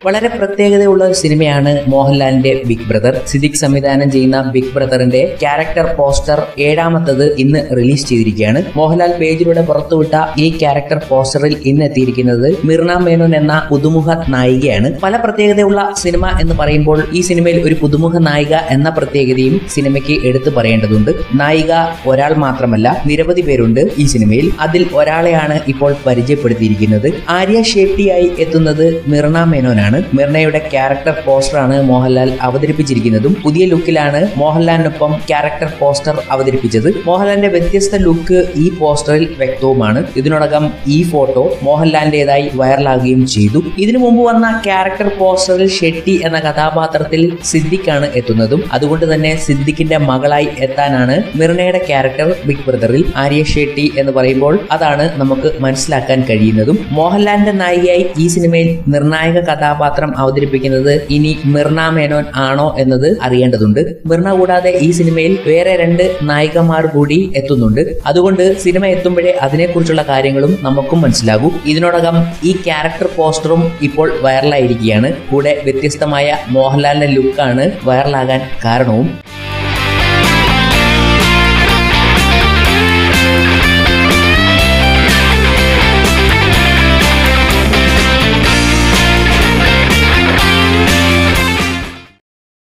വളരെ പ്രത്യേകതയുള്ള ഒരു സിനിമയാണ് മോഹൻലാലിന്റെ ബിഗ് ബ്രദർ സിദ്ദിഖ് സംവിധാനം ചെയ്യുന്ന ബിഗ് ബ്രദറിന്റെ ക്യാരക്ടർ പോസ്റ്റർ ഏഴാമത്തത് ഇന്ന് റിലീസ് ചെയ്തിരിക്കുകയാണ് മോഹൻലാൽ പേജിലൂടെ പുറത്തുവിട്ട ഈ ക്യാരക്ടർ പോസ്റ്ററിൽ ഇന്ന് എത്തിയിരിക്കുന്നത് മിർണ മേനോൻ എന്ന പുതുമുഖ നായികയാണ് പല പ്രത്യേകതയുള്ള സിനിമ എന്ന് പറയുമ്പോൾ ഈ സിനിമയിൽ ഒരു പുതുമുഖ നായിക എന്ന പ്രത്യേകതയും സിനിമയ്ക്ക് എടുത്തു പറയേണ്ടതുണ്ട് നായിക ഒരാൾ മാത്രമല്ല നിരവധി പേരുണ്ട് ഈ സിനിമയിൽ അതിൽ ഒരാളെയാണ് ഇപ്പോൾ പരിചയപ്പെടുത്തിയിരിക്കുന്നത് ആര്യ ഷേട്ടിയായി എത്തുന്നത് മിർണ മേനോനാണ് മിർണയുടെ ക്യാരക്ടർ പോസ്റ്ററാണ് മോഹൻലാൽ അവതരിപ്പിച്ചിരിക്കുന്നതും പുതിയ ലുക്കിലാണ് മോഹൻലാലിനൊപ്പം ക്യാരക്ടർ പോസ്റ്റർ അവതരിപ്പിച്ചത് മോഹൻലാലിന്റെ വ്യത്യസ്ത ലുക്ക് ഈ പോസ്റ്ററിൽ വ്യക്തവുമാണ് ഇതിനോടകം ഈ ഫോട്ടോ മോഹൻലാലിന്റേതായി വൈറലാകുകയും ചെയ്തു ഇതിനു മുമ്പ് വന്ന ക്യാരക്ടർ പോസ്റ്ററിൽ ഷെട്ടി എന്ന കഥാപാത്രത്തിൽ സിദ്ദിഖാണ് എത്തുന്നതും അതുകൊണ്ട് തന്നെ സിദ്ദിഖിന്റെ മകളായി എത്താനാണ് മിർണയുടെ ക്യാരക്ടർ ബിഗ് ബ്രദറിൽ ആര്യ ഷെട്ടി എന്ന് പറയുമ്പോൾ അതാണ് നമുക്ക് മനസ്സിലാക്കാൻ കഴിയുന്നതും മോഹൻലാലിന്റെ നായികയായി ഈ സിനിമയിൽ നിർണായക കഥാപാത്രം അവതരിപ്പിക്കുന്നത് ഇനി മിർണ മേനോൻ ആണോ എന്നത് അറിയേണ്ടതുണ്ട് മിർണ കൂടാതെ ഈ സിനിമയിൽ വേറെ രണ്ട് നായികമാർ കൂടി എത്തുന്നുണ്ട് അതുകൊണ്ട് സിനിമ എത്തുമ്പോഴേ അതിനെക്കുറിച്ചുള്ള കാര്യങ്ങളും നമുക്കും മനസ്സിലാകൂ ഇതിനോടകം ഈ ക്യാരക്ടർ പോസ്റ്ററും ഇപ്പോൾ വൈറലായിരിക്കുകയാണ് കൂടെ വ്യത്യസ്തമായ മോഹൻലാലിന്റെ ലുക്കാണ് വൈറലാകാൻ കാരണവും